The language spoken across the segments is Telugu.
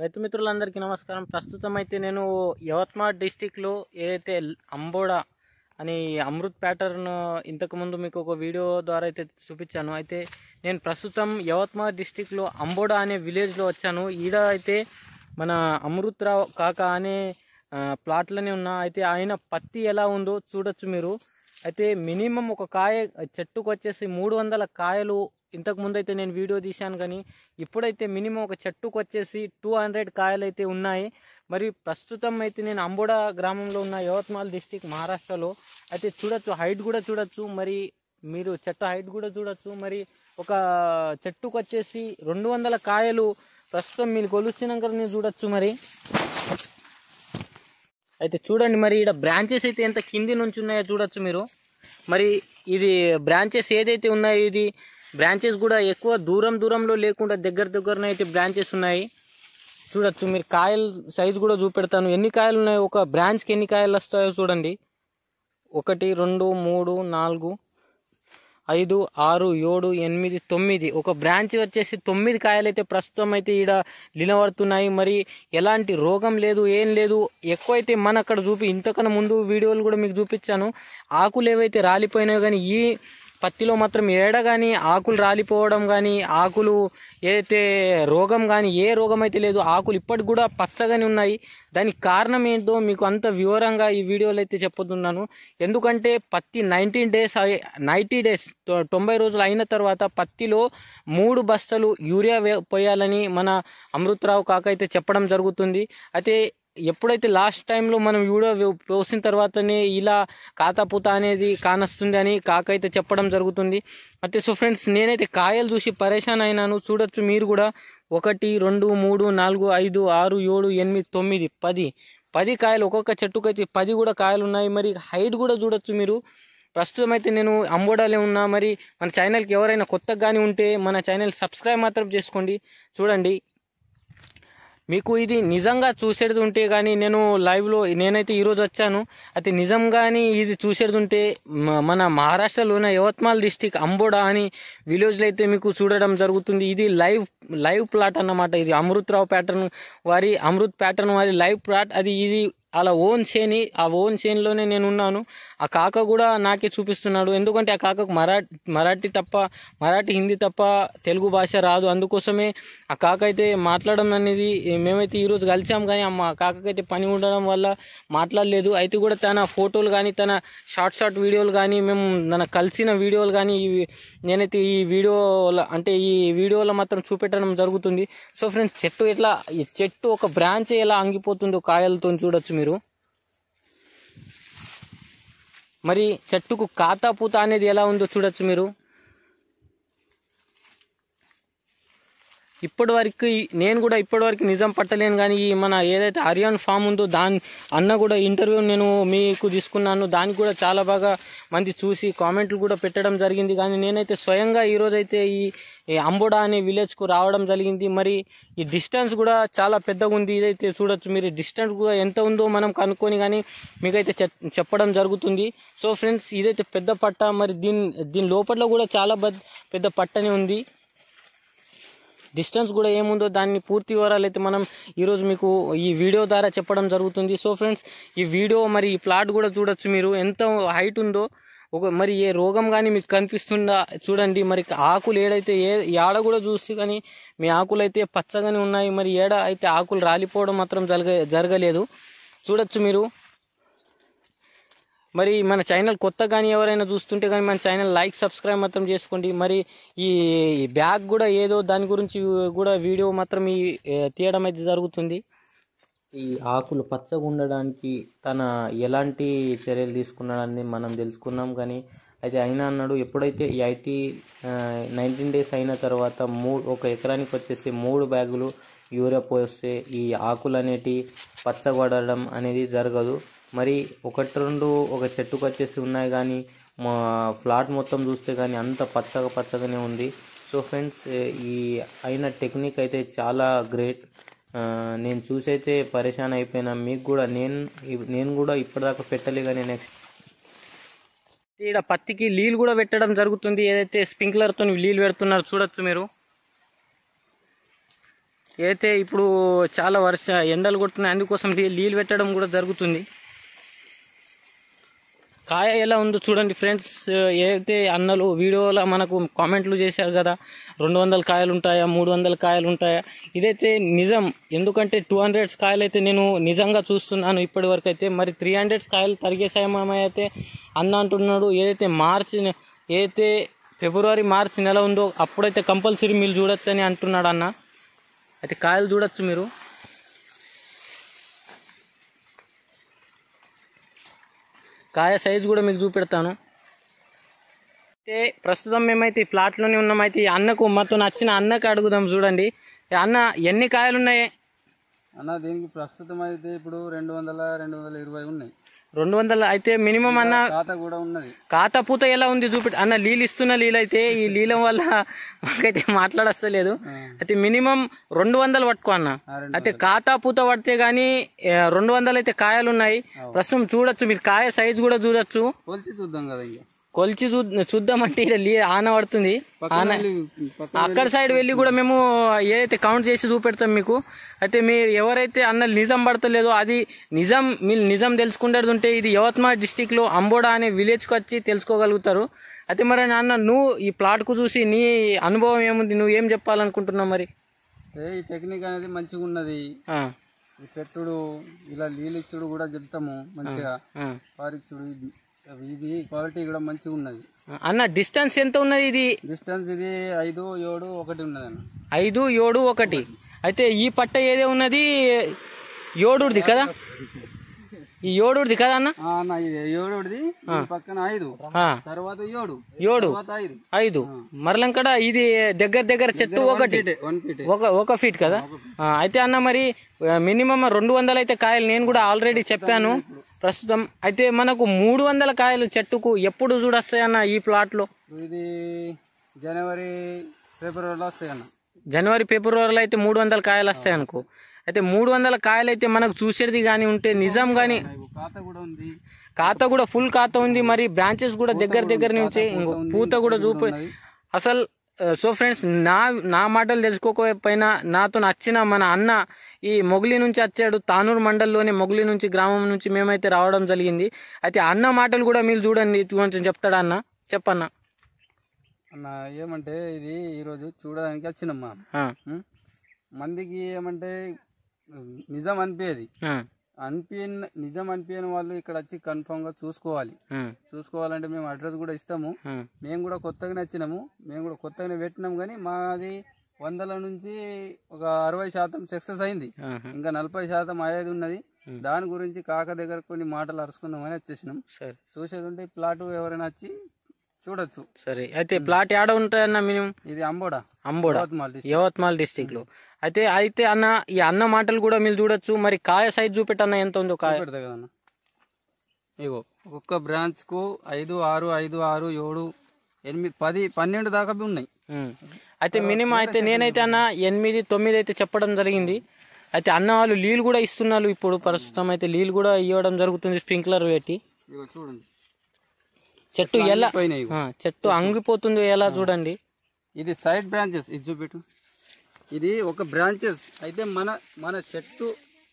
రైతు మిత్రులందరికీ నమస్కారం ప్రస్తుతం అయితే నేను యవత్మాల్ డిస్టిక్లో ఏదైతే అంబోడా అని అమృత్ ప్యాటర్న్ ఇంతకుముందు మీకు ఒక వీడియో ద్వారా అయితే చూపించాను అయితే నేను ప్రస్తుతం యవత్మాల్ డిస్టిక్లో అంబోడా అనే విలేజ్లో వచ్చాను ఈడ అయితే మన అమృత్రావు కాక అనే ఆ, ప్లాట్లోనే ఉన్నా అయితే ఆయన పత్తి ఎలా ఉందో చూడొచ్చు మీరు అయితే మినిమం ఒక కాయ చెట్టుకు వచ్చేసి మూడు వందల కాయలు ఇంతకు ముందు అయితే నేను వీడియో తీశాను కానీ ఇప్పుడైతే మినిమం ఒక చెట్టుకు వచ్చేసి టూ హండ్రెడ్ కాయలు అయితే ఉన్నాయి మరి ప్రస్తుతం అయితే నేను అంబోడా గ్రామంలో ఉన్న యవత్మాల్ డిస్టిక్ మహారాష్ట్రలో అయితే చూడొచ్చు హైట్ కూడా చూడొచ్చు మరి మీరు చెట్టు హైట్ కూడా చూడొచ్చు మరి ఒక చెట్టుకు వచ్చేసి రెండు వందల కాయలు ప్రస్తుతం మీరు కొలుచినాక మీరు చూడొచ్చు మరి అయితే చూడండి మరి ఇక్కడ బ్రాంచెస్ అయితే ఎంత కింది నుంచి ఉన్నాయో చూడొచ్చు మీరు మరి ఇది బ్రాంచెస్ ఏదైతే ఉన్నాయో ఇది బ్రాంచెస్ కూడా ఎక్కువ దూరం దూరంలో లేకుండా దగ్గర దగ్గరనే అయితే బ్రాంచెస్ ఉన్నాయి చూడొచ్చు మీరు కాయలు సైజు కూడా చూపెడతాను ఎన్ని కాయలు ఉన్నాయో ఒక బ్రాంచ్కి ఎన్ని కాయలు వస్తాయో చూడండి ఒకటి రెండు మూడు నాలుగు ఐదు ఆరు ఏడు ఎనిమిది తొమ్మిది ఒక బ్రాంచ్ వచ్చేసి తొమ్మిది కాయలు అయితే ప్రస్తుతం అయితే ఈడ నిలబడుతున్నాయి మరి ఎలాంటి రోగం లేదు ఏం లేదు ఎక్కువైతే మన అక్కడ చూపి ఇంతకన్నా ముందు వీడియోలు కూడా మీకు చూపించాను ఆకులు ఏవైతే రాలిపోయినాయో కానీ ఈ పత్తిలో మాత్రం ఏడ కానీ ఆకులు రాలిపోవడం కానీ ఆకులు ఏదైతే రోగం కానీ ఏ రోగం అయితే లేదు ఆకులు ఇప్పటికి కూడా పచ్చగానే ఉన్నాయి దానికి కారణం ఏంటో మీకు అంత వివరంగా ఈ వీడియోలో అయితే చెప్పబోతున్నాను ఎందుకంటే పత్తి నైన్టీన్ డేస్ నైంటీ డేస్ తొంభై రోజులు అయిన తర్వాత పత్తిలో మూడు బస్తలు యూరియా వే- పోయాలని మన అమృతరావు కాక అయితే చెప్పడం జరుగుతుంది అయితే ఎప్పుడైతే లాస్ట్ టైంలో మనం వీడియో వే- పోసిన తర్వాతనే ఇలా కాతాపూత అనేది కానొస్తుంది అని కాక అయితే చెప్పడం జరుగుతుంది అయితే సో ఫ్రెండ్స్ నేనైతే కాయలు చూసి పరేషాన్ అయినాను చూడొచ్చు మీరు కూడా ఒకటి రెండు మూడు నాలుగు ఐదు ఆరు ఏడు ఎనిమిది తొమ్మిది పది పది కాయలు ఒక్కొక్క చెట్టుకైతే పది కూడా కాయలు ఉన్నాయి మరి హైట్ కూడా చూడొచ్చు మీరు ప్రస్తుతం అయితే నేను అంబోడాలే ఉన్నా మరి మన ఛానల్కి ఎవరైనా కొత్తగా కానీ ఉంటే మన ఛానల్ సబ్స్క్రైబ్ మాత్రం చేసుకోండి చూడండి మీకు ఇది నిజంగా చూసేది ఉంటే కానీ నేను లైవ్లో నేనైతే ఈరోజు వచ్చాను అయితే నిజంగాని ఇది చూసేది ఉంటే మ- మన మహారాష్ట్రలో ఉన్న యవత్మాల్ డిస్టిక్ అంబోడా అని విలేజ్లో అయితే మీకు చూడడం జరుగుతుంది ఇది లైవ్ లైవ్ ప్లాట్ అన్నమాట ఇది అమృతరావు ప్యాటర్న్ వారి అమృత్ ప్యాటర్న్ వారి లైవ్ ప్లాట్ అది ఇది అలా ఓన్ చేని ఆ ఓన్ చేన్లోనే నేను ఉన్నాను ఆ కాక కూడా నాకే చూపిస్తున్నాడు ఎందుకంటే ఆ కాకకు మరాఠీ మరాఠీ తప్ప మరాఠీ హిందీ తప్ప తెలుగు భాష రాదు అందుకోసమే ఆ కాక అయితే మాట్లాడడం అనేది మేమైతే ఈరోజు కలిసాం కానీ ఆ మా కాకకైతే పని ఉండడం వల్ల మాట్లాడలేదు అయితే కూడా తన ఫోటోలు కానీ తన షార్ట్ షార్ట్ వీడియోలు కానీ మేము తన కలిసిన వీడియోలు కానీ ఇవి నేనైతే ఈ వీడియోలో అంటే ఈ వీడియోలో మాత్రం చూపెట్టడం జరుగుతుంది సో ఫ్రెండ్స్ చెట్టు ఎట్లా ఈ చెట్టు ఒక బ్రాంచ్ ఎలా అంగిపోతుందో కాయలతో చూడొచ్చు మీరు మరి చెట్టుకు కాతా పూత అనేది ఎలా ఉందో చూడొచ్చు మీరు ఇప్పటి వరకు నేను కూడా ఇప్పటి వరకు నిజం పట్టలేను కానీ ఈ మన ఏదైతే ఆర్యాన్ ఫామ్ ఉందో దాని అన్న కూడా ఇంటర్వ్యూ నేను మీకు తీసుకున్నాను దానికి కూడా చాలా బాగా మంది చూసి కామెంట్లు కూడా పెట్టడం జరిగింది కానీ నేనైతే స్వయంగా ఈరోజు అయితే ఈ ఈ అంబోడా అనే విలేజ్కు రావడం జరిగింది మరి ఈ డిస్టెన్స్ కూడా చాలా పెద్దగా ఉంది ఇదైతే చూడొచ్చు మీరు డిస్టెన్స్ కూడా ఎంత ఉందో మనం కనుక్కొని కానీ మీకైతే చెప్- చెప్పడం జరుగుతుంది సో ఫ్రెండ్స్ ఇదైతే పెద్ద పట్ట మరి దీని దీని లోపల కూడా చాలా పెద్ద పెద్ద పట్టనే ఉంది డిస్టెన్స్ కూడా ఏముందో దాన్ని పూర్తి వివరాలు అయితే మనం ఈరోజు మీకు ఈ వీడియో ద్వారా చెప్పడం జరుగుతుంది సో ఫ్రెండ్స్ ఈ వీడియో మరి ఈ ప్లాట్ కూడా చూడొచ్చు మీరు ఎంత హైట్ ఉందో ఒక మరి ఏ రోగం కానీ మీకు కనిపిస్తుందా చూడండి మరి ఆకులు ఏడైతే ఏ ఏడ కూడా చూస్తే కానీ మీ ఆకులు అయితే పచ్చగానే ఉన్నాయి మరి ఏడ అయితే ఆకులు రాలిపోవడం మాత్రం జరగ జరగలేదు చూడొచ్చు మీరు మరి మన ఛానల్ కొత్త కానీ ఎవరైనా చూస్తుంటే కానీ మన ఛానల్ లైక్ సబ్స్క్రైబ్ మాత్రం చేసుకోండి మరి ఈ బ్యాగ్ కూడా ఏదో దాని గురించి కూడా వీడియో మాత్రం ఈ ఏ, తీయడం అయితే జరుగుతుంది ఈ ఆకులు పచ్చగా ఉండడానికి తన ఎలాంటి చర్యలు తీసుకున్నాడని మనం తెలుసుకున్నాం కానీ అయితే అయినా అన్నాడు ఎప్పుడైతే ఈ ఐటీ నైన్టీన్ డేస్ అయిన తర్వాత మూడు ఒక ఎకరానికి వచ్చేసి మూడు బ్యాగులు యూరియా పోస్తే ఈ ఆకులు అనేటి పచ్చబడడం అనేది జరగదు మరి ఒకటి రెండు ఒక చెట్టుకు వచ్చేసి ఉన్నాయి కానీ మా ఫ్లాట్ మొత్తం చూస్తే కానీ అంత పచ్చగా పచ్చగానే ఉంది సో ఫ్రెండ్స్ ఈ అయిన టెక్నిక్ అయితే చాలా గ్రేట్ ఆ, నేను చూసైతే పరేషాన్ అయిపోయినా మీకు కూడా నేను నేను కూడా ఇప్పటిదాకా పెట్టలే కానీ నెక్స్ట్ ఈడ పత్తికి నీళ్ళు కూడా పెట్టడం జరుగుతుంది ఏదైతే స్ప్రింక్లర్తో నీళ్ళు పెడుతున్నారు చూడొచ్చు మీరు అయితే ఇప్పుడు చాలా వర్ష ఎండలు కొడుతున్నాయి అందుకోసం నీ- నీళ్ళు పెట్టడం కూడా జరుగుతుంది కాయ ఎలా ఉందో చూడండి ఫ్రెండ్స్ ఏదైతే అన్నలు వీడియోలో మనకు కామెంట్లు చేశారు కదా రెండు వందల కాయలు ఉంటాయా మూడు వందల కాయలు ఉంటాయా ఇదైతే నిజం ఎందుకంటే టూ హండ్రెడ్స్ కాయలు అయితే నేను నిజంగా చూస్తున్నాను ఇప్పటి వరకు అయితే మరి త్రీ హండ్రెడ్స్ కాయలు తరిగేసాయమో అయితే అన్న అంటున్నాడు ఏదైతే మార్చి ఏదైతే ఫిబ్రవరి మార్చి నెల ఉందో అప్పుడైతే కంపల్సరీ మీరు చూడొచ్చు అని అంటున్నాడు అన్న అయితే కాయలు చూడొచ్చు మీరు కాయ సైజు కూడా మీకు చూపెడతాను అయితే ప్రస్తుతం మేమైతే ఈ ప్లాట్లోనే ఉన్నామైతే ఈ అన్నకు మాతో నచ్చిన అన్నకు అడుగుదాం చూడండి ఏ అన్న ఎన్ని కాయలు ఉన్నాయి అన్న దీనికి ప్రస్తుతం అయితే ఇప్పుడు రెండు వందల రెండు వందల ఇరవై ఉన్నాయి రెండు వందల అయితే మినిమం అన్న ఖాతా కూడా ఉన్నది కాత పూత ఎలా ఉంది చూపెట్టు అన్న నీళ్ళు ఇస్తున్న నీళ్ళు అయితే ఈ నీళ్ళ వల్ల మాకైతే మాట్లాడస్తలేదు అయితే మినిమం రెండు వందలు పట్టుకో అన్న ఆ, రెండు అయితే కాతా పూత పడితే గానీ ఏ, రెండు వందలు అయితే కాయలు ఉన్నాయి ప్రస్తుతం చూడొచ్చు మీరు కాయ సైజు కూడా చూడొచ్చు కొలిచి చూద్దాం కదా ఇంకా కొలిచి చూ చూద్దామంటే ఇక్కడ లీ ఆన పడుతుంది ఆన వెళ్ళి పక్క అక్కడ సైడ్ వెళ్ళి కూడా మేము ఏదైతే కౌంట్ చేసి చూపెడతాం మీకు అయితే మీరు ఎవరైతే అన్న నిజం పడతలేదో అది నిజం మీరు నిజం తెలుసుకునేది ఉంటే ఇది యవత్మాల్ డిస్టిక్ లో అంబోడా అనే విలేజ్ కి వచ్చి తెలుసుకోగలుగుతారు అయితే మరి నాన్న నువ్వు ఈ ప్లాట్ కు చూసి నీ అనుభవం ఏముంది నువ్వు ఏం చెప్పాలనుకుంటున్నావు మరి ఏ, ఈ టెక్నిక్ అనేది మంచిగా ఉన్నది ఆ, ఈ పెట్టుడు ఇలా నీళ్ళు ఇచ్చుడు కూడా చెప్తాము మంచిగా ఆ. పారిచ్చుడు ఇది ఇది క్వాలిటీ కూడా మంచిగా ఉన్నది అన్న డిస్టెన్స్ ఎంత ఉన్నది ఇది డిస్టెన్స్ ఇది ఐదు ఏడు ఒకటి ఉన్నది అన్న ఐదు ఏడు ఒకటి అయితే ఈ పట్ట ఏదే ఉన్నది ఏడుది కదా ఈ ఏడుది కదా అన్న ఆ, అన్న ఇది ఏడుది ఈ పక్కన ఐదు ఆ, తర్వాత ఏడు ఏడు తర్వాత ఐదు ఐదు మరలంకడ ఇది దగ్గర దగ్గర చెట్టు ఒకటి వన్ ఫీట్ ఒక ఒక ఫీట్ కదా ఆ, అయితే అన్న మరి మినిమం రెండు వందలు అయితే కాయలు నేను కూడా ఆల్రెడీ చెప్పాను ప్రస్తుతం అయితే మనకు మూడు వందల కాయలు చెట్టుకు ఎప్పుడు చూడొస్తాయి అన్న ఈ ప్లాట్ లో ఇది జనవరి ఫిబ్రవరిలో వస్తాయి అన్న జనవరి ఫిబ్రవరిలో అయితే మూడు వందల కాయలు వస్తాయి అనుకో అయితే మూడు వందల కాయలు అయితే మనకు చూసేది కానీ ఉంటే నిజం కానీ ఇగో ఖాతా కూడా ఉంది ఖాతా కూడా ఫుల్ ఖాతా ఉంది మరి బ్రాంచెస్ కూడా దగ్గర దగ్గర నుంచి ఇంకో పూత కూడా చూపి అసలు సో ఫ్రెండ్స్ నా నా మాటలు తెలుసుకోకపోయినా నాతో నచ్చిన మన అన్న ఈ మొగిలి నుంచి వచ్చాడు తానూరు మండలంలోని మొగిలి నుంచి గ్రామం నుంచి మేమైతే రావడం జరిగింది అయితే అన్న మాటలు కూడా మీరు చూడండి కొంచెం చెప్తాడా అన్న చెప్పన్న అన్న ఏమంటే ఇది ఈరోజు చూడడానికి వచ్చినమ్మా ఆ, ఉం? మందికి ఏమంటే ఉం, నిజం అనిపించేది ఆ, అనిపించిన నిజం అనిపించని వాళ్ళు ఇక్కడ వచ్చి కన్ఫామ్ గా చూసుకోవాలి ఆ, చూసుకోవాలంటే మేము అడ్రస్ కూడా ఇస్తాము ఆ, మేము కూడా కొత్తగానే వచ్చినాము మేము కూడా కొత్తగానే పెట్టినాం కానీ మాది వందల నుంచి ఒక అరవై శాతం సక్సెస్ అయింది ఆహా. ఇంకా నలభై శాతం అయ్యేది ఉన్నది దాని గురించి కాక దగ్గర కొన్ని మాటలు అరుచుకుందామని వచ్చేసినాం సరే చూసేది ఉంటే ఈ ప్లాట్ ఎవరైనా వచ్చి చూడొచ్చు సరే అయితే ప్లాట్ ఏడ ఉంటాయన్న మినిమం ఇది అంబోడా అంబోడా యవత్మాల్ డిస్ట్రిక్ట్. యవత్మాల్ డిస్టిక్ లో అయితే అయితే అన్న ఈ అన్న మాటలు కూడా మీరు చూడొచ్చు మరి కాయ సైజ్ చూపెట్టన్న ఎంత ఉందో కాయ పెడతా కదన్న ఇగో ఒక్కొక్క బ్రాంచ్ కు ఐదు ఆరు ఐదు ఆరు ఏడు ఎనిమిది పది పన్నెండు దాకా బి ఉన్నాయి ఉమ్. అయితే మినిమం అయితే నేనైతే అన్న ఎనిమిది తొమ్మిది అయితే చెప్పడం జరిగింది అయితే అన్న వాళ్ళు నీళ్ళు కూడా ఇస్తున్నారు ఇప్పుడు ప్రస్తుతం అయితే నీళ్ళు కూడా ఇవ్వడం జరుగుతుంది స్ప్రింక్లర్ పెట్టి ఇగో చూడండి చెట్టు ఎలా పోయినాయి ఇగో. ఆ, చెట్టు అంగిపోతుందో ఎలా చూడండి ఇది సైడ్ బ్రాంచెస్ ఇది చూపెట్టు ఇది ఒక బ్రాంచెస్ అయితే మన మన చెట్టు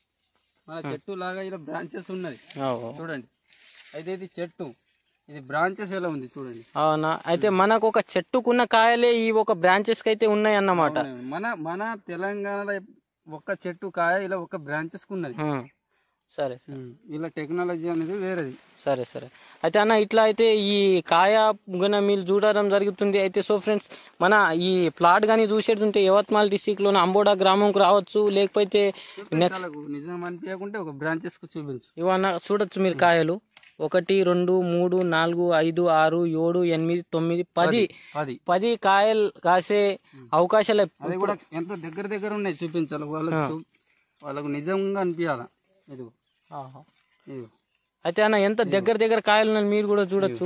మన చెట్టు లాగా ఇలా బ్రాంచెస్ ఉన్నది ఓ. చూడండి అయితే ఇది చెట్టు ఇది బ్రాంచెస్ ఎలా ఉంది చూడండి అవునా అయితే మనకు ఒక చెట్టుకున్న కాయలే ఈ ఒక బ్రాంచెస్ కి అయితే ఉన్నాయి అన్నమాట మన మన తెలంగాణలో ఒక్క చెట్టు కాయ ఇలా ఒక బ్రాంచెస్ కు ఉన్నది ఆ. సరే సరే ఇలా టెక్నాలజీ అనేది వేరేది సరే సరే అయితే అన్న ఇట్లా అయితే ఈ కాయ గుణ మీరు చూడడం జరుగుతుంది అయితే సో ఫ్రెండ్స్ మన ఈ ప్లాట్ కానీ చూసేది ఉంటే యవత్మాల్ డిస్టిక్ లోని అంబోడా గ్రామంకు రావచ్చు లేకపోతే నెక్స్ట్ వాళ్ళకు నిజం అనిపించకుంటే ఒక బ్రాంచెస్ కు చూపించు ఇవన్న చూడొచ్చు మీరు కాయలు ఒకటి రెండు మూడు నాలుగు ఐదు ఆరు ఏడు ఎనిమిది తొమ్మిది పది అది పది కాయలు కాసే అవకాశాలు అది కూడా ఎంత దగ్గర దగ్గర ఉన్నాయి చూపించాలి వాళ్ళకు చూ- వాళ్ళకు నిజంగా అనిపించాల ఇదిగో ఆహా. ఇదిగో అయితే అన్న ఎంత దగ్గర దగ్గర కాయలు ఉన్నాయి మీరు కూడా చూడొచ్చు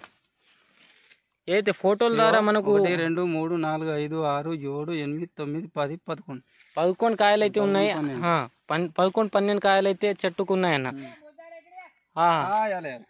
అయితే ఫోటోల ద్వారా మనకు ఒకటి రెండు మూడు నాలుగు ఐదు ఆరు ఏడు ఎనిమిది తొమ్మిది పది పదకొండు పదకొండు కాయలు అయితే ఉన్నాయి ఆ, పన్- పదకొండు పన్నెండు కాయలు అయితే చెట్టుకు ఉన్నాయన్న ఆ, ఆ, యాలే, యాలే.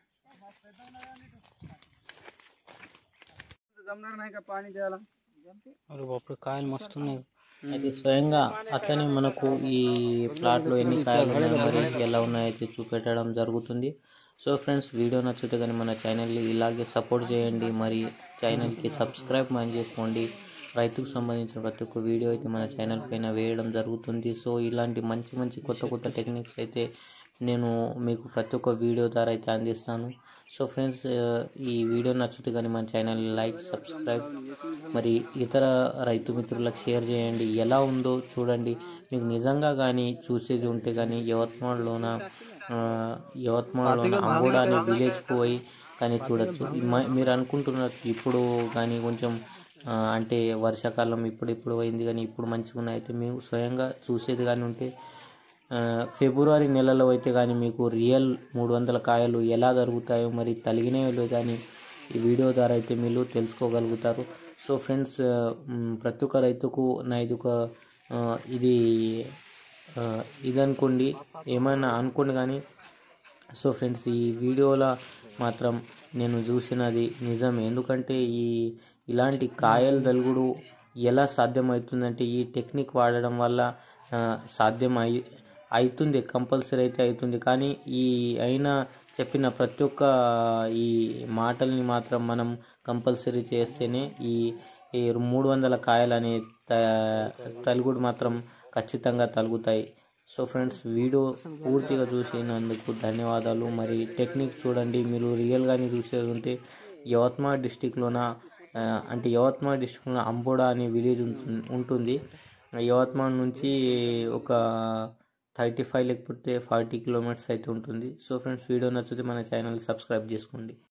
జమ్నార్ నాయక పానీ చేయాలా అరే బాపురే కాయలు మస్తు ఉన్నాయి అయితే స్వయంగా అతనే మనకు ఈ ప్లాట్లో ఎన్ని కాయలు ఉన్నాయో మరి ఎలా ఉన్నాయో అయితే చూపెట్టడం జరుగుతుంది సో ఫ్రెండ్స్ వీడియో నచ్చితే కానీ మన ఛానల్ని ఇలాగే సపోర్ట్ చేయండి మరి ఛానల్కి సబ్స్క్రైబ్ మనం చేసుకోండి రైతుకు సంబంధించిన ప్రతి ఒక్క వీడియో అయితే మన ఛానల్ పైన వేయడం జరుగుతుంది సో ఇలాంటి మంచి మంచి కొత్త కొత్త టెక్నిక్స్ అయితే నేను మీకు ప్రతి ఒక్క వీడియో ద్వారా అయితే అందిస్తాను సో ఫ్రెండ్స్ ఈ వీడియో నచ్చితే కానీ మన ఛానల్ లైక్ సబ్స్క్రైబ్ మరి ఇతర రైతు మిత్రులకు షేర్ చేయండి ఎలా ఉందో చూడండి మీకు నిజంగా కానీ చూసేది ఉంటే కానీ యవత్మాల్లోన ఆ, యవత్మాల్లోన అంబుడా అనే విలేజ్కి పోయి కానీ చూడొచ్చు మ- మీరు అనుకుంటున్నారు ఇప్పుడు కానీ కొంచెం ఆ, అంటే వర్షాకాలం ఇప్పుడు ఇప్పుడు అయింది కానీ ఇప్పుడు మంచిగా ఉన్నాయి అయితే మేము స్వయంగా చూసేది కానీ ఉంటే ఆ, ఫిబ్రవరి నెలలో అయితే కానీ మీకు రియల్ మూడు వందల కాయలు ఎలా జరుగుతాయో మరి తలిగినాయో కానీ ఈ వీడియో ద్వారా అయితే మీరు తెలుసుకోగలుగుతారు సో ఫ్రెండ్స్ ఆ, మ్, ప్రతి ఒక్క రైతుకు నా ఇది ఒక ఆ, ఇది ఆ, ఇది అనుకోండి ఏమైనా అనుకోండి కానీ సో ఫ్రెండ్స్ ఈ వీడియోలో మాత్రం నేను చూసినది నిజమే ఎందుకంటే ఈ ఇలాంటి కాయలు దలుగుడు ఎలా సాధ్యమవుతుందంటే ఈ టెక్నిక్ వాడడం వల్ల ఆ, సాధ్యం అయి అవుతుంది కంపల్సరీ అయితే అవుతుంది కానీ ఈ అయినా చెప్పిన ప్రతి ఒక్క ఈ మాటల్ని మాత్రం మనం కంపల్సరీ చేస్తేనే ఈ ఈ మూడు వందల కాయలు అనే త- తలుగుడు మాత్రం ఖచ్చితంగా తలుగుతాయి సో ఫ్రెండ్స్ వీడియో పూర్తిగా చూసినందుకు ధన్యవాదాలు మరి టెక్నిక్ చూడండి మీరు రియల్గానే చూసేది ఉంటే యవత్మా డిస్టిక్లోన ఆ, అంటే యవత్మా డిస్టిక్లో అంబోడా అనే విలేజ్ ఉంటుంది ఉంటుంది యవత్మా నుంచి ఒక థర్టీ ఫైవ్ లేకపోతే ఫార్టీ కిలోమీటర్స్ అయితే ఉంటుంది సో ఫ్రెండ్స్ వీడియో నచ్చితే మన ఛానల్ సబ్స్క్రైబ్ చేసుకోండి